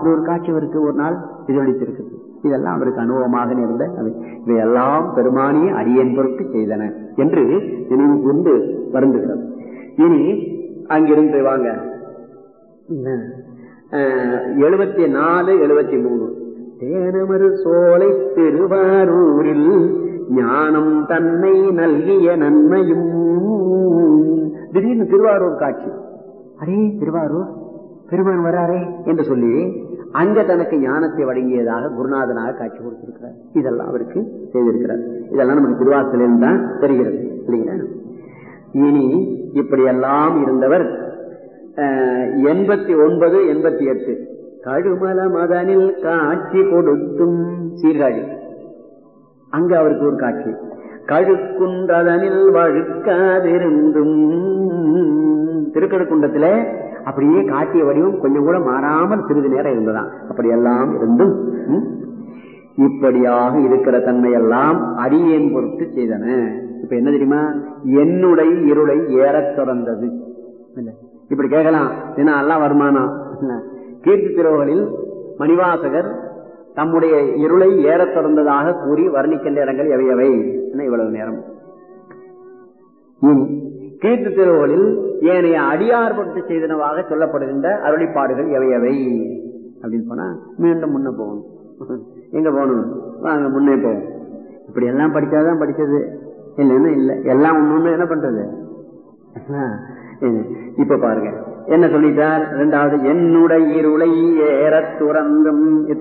அப்படி ஒரு காட்சி அவருக்கு ஒரு நாள் எதிரொலித்திருக்குது இதெல்லாம் அவருக்கு அனுபவமாக நேர்ந்த அவை இவையெல்லாம் பெருமானிய அடியன் பொருட்டு செய்தன என்று நினைவு கொண்டு வருந்துகிறது இனி அங்கிருந்து வாங்க எழுபத்தி நாலு எழுபத்தி மூணு தேனமரு சோலை திருவாரூரில் ஞானம் தன்னை நல்கிய நன்மையும் திடீர்னு திருவாரூர் காட்சி அரே திருவாரூர் பெருமான் வராரே என்று சொல்லி அங்க தனக்கு ஞானத்தை வழங்கியதாக குருநாதனாக காட்சி கொடுத்திருக்கிறார் இதெல்லாம் அவருக்கு செய்திருக்கிறார் இதெல்லாம் நமக்கு திருவாசலில் தான் தெரிகிறது இல்லைங்களா இனி இப்படியெல்லாம் இருந்தவர் எண்பத்தி ஒன்பது எண்பத்தி எட்டு கழுமல மதனில் காட்சி கொடுத்தும் சீர்காழி அங்க அவருக்கு ஒரு காட்சி கழுக்குன்றதனில் வழுக்காதிருந்தும் திருக்கழுக்குன்றத்துல அப்படியே காட்டிய வடிவம் கொஞ்சம் கூட மாறாமல் சிறிது நேரம் இருந்ததாம் அப்படியெல்லாம் இருந்தும் இப்படியாக இருக்கிற தன்மையெல்லாம் அடியேன் பொறுத்து செய்தன இப்ப என்ன தெரியுமா என்னுடைய இருளை ஏறத் தொடர்ந்தது இப்படி கேட்கலாம் என்ன எல்லாம் வருமானம் கீர்த்தி திருவகளில் மணிவாசகர் தம்முடைய இருளை ஏறத் தொடர்ந்ததாக கூறி வர்ணிக்கின்ற இடங்கள் எவையவை இவ்வளவு நேரம் கீர்த்தி திருவகளில் ஏனைய அடியார் பட்டு செய்தனவாக சொல்லப்படுகின்ற அருளிப்பாடுகள் எவையவை அப்படின்னு போனா மீண்டும் முன்ன போகணும் எங்க போகணும் வாங்க முன்னே போவோம் இப்படி எல்லாம் படிச்சாதான் படிச்சது இல்லைன்னா இல்லை எல்லாம் ஒண்ணு என்ன பண்றது இப்ப பாருங்க என்ன சொல்லிட்டார் இரண்டாவது என்னுடைய இருளை ஏற துறந்தும்